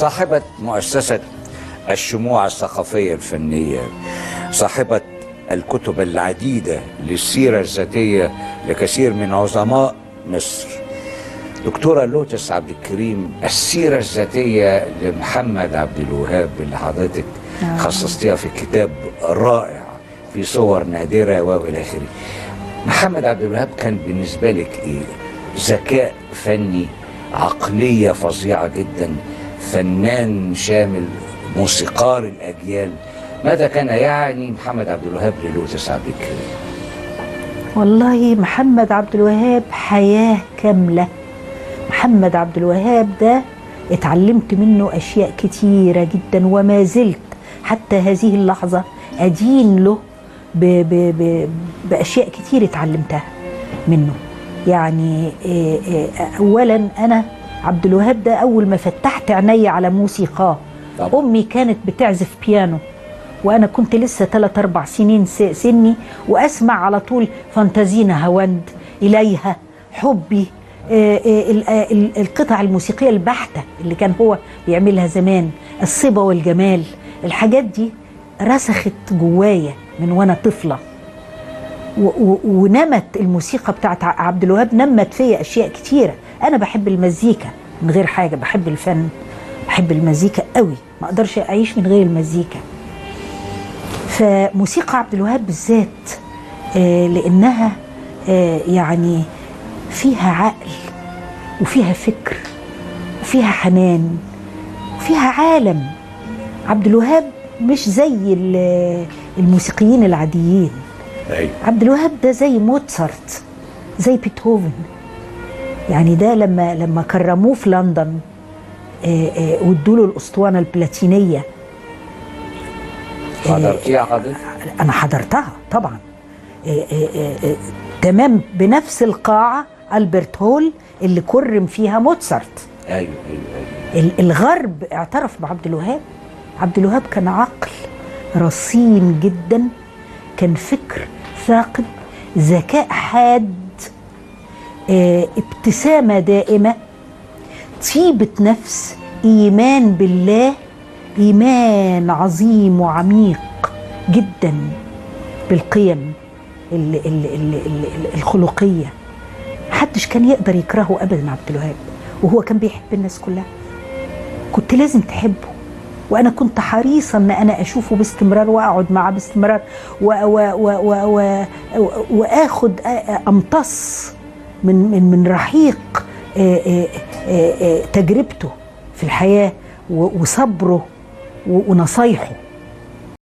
صاحبة مؤسسة الشموع الثقافية الفنية صاحبة الكتب العديدة للسيرة الذاتية لكثير من عظماء مصر دكتورة لوتس عبد الكريم السيرة الذاتية لمحمد عبد الوهاب اللي حضرتك آه. خصصتيها في كتاب رائع في صور نادرة وإلى آخره محمد عبد الوهاب كان بالنسبة لك إيه؟ ذكاء فني عقلية فظيعة جدا فنان شامل موسيقار الأجيال ماذا كان يعني محمد عبد الوهاب للوتس عبد الكريم؟ والله محمد عبد الوهاب حياة كاملة محمد عبد الوهاب ده اتعلمت منه أشياء كتيرة جدا وما زلت حتى هذه اللحظة أدين له ب ب ب بأشياء كتير اتعلمتها منه يعني إيه إيه أولا أنا عبد الوهاب ده أول ما فتحت عيني على موسيقاه طبعا. أمي كانت بتعزف بيانو وانا كنت لسه ثلاث اربع سنين س- سني واسمع على طول فانتازينا هوند اليها حبي آه، آه، ال- آه، ال- القطع الموسيقيه البحته اللي كان هو بيعملها زمان الصبا والجمال الحاجات دي رسخت جوايا من وانا طفله و- و- ونمت الموسيقى بتاعت ع- عبد الوهاب نمت فيا اشياء كتيره انا بحب المزيكا من غير حاجه بحب الفن بحب المزيكا قوي ما اقدرش اعيش من غير المزيكا فموسيقى عبد الوهاب بالذات آه، لانها آه، يعني فيها عقل وفيها فكر وفيها حنان وفيها عالم عبد الوهاب مش زي ال- الموسيقيين العاديين أيوة. عبد الوهاب ده زي موتسارت زي بيتهوفن يعني ده لما لما كرموه في لندن آه، آه، وادوا له الاسطوانه البلاتينيه حضرتيها حضرتك؟ انا حضرتها طبعا إيه إيه إيه إيه تمام بنفس القاعه البرت هول اللي كرم فيها موتسارت أيوه أيوه أيوه ال- الغرب اعترف بعبد الوهاب عبد الوهاب كان عقل رصين جدا كان فكر ثاقب ذكاء حاد آه، ابتسامه دائمه طيبه نفس ايمان بالله ايمان عظيم وعميق جدا بالقيم ال- ال- ال- ال- الخلقيه محدش كان يقدر يكرهه ابدا عبد الوهاب وهو كان بيحب الناس كلها كنت لازم تحبه وانا كنت حريصه ان انا اشوفه باستمرار واقعد معاه باستمرار و و و و و و واخد أ- أ- امتص من من من رحيق آه، آه، آه، آه، تجربته في الحياه و- وصبره و- ونصايحه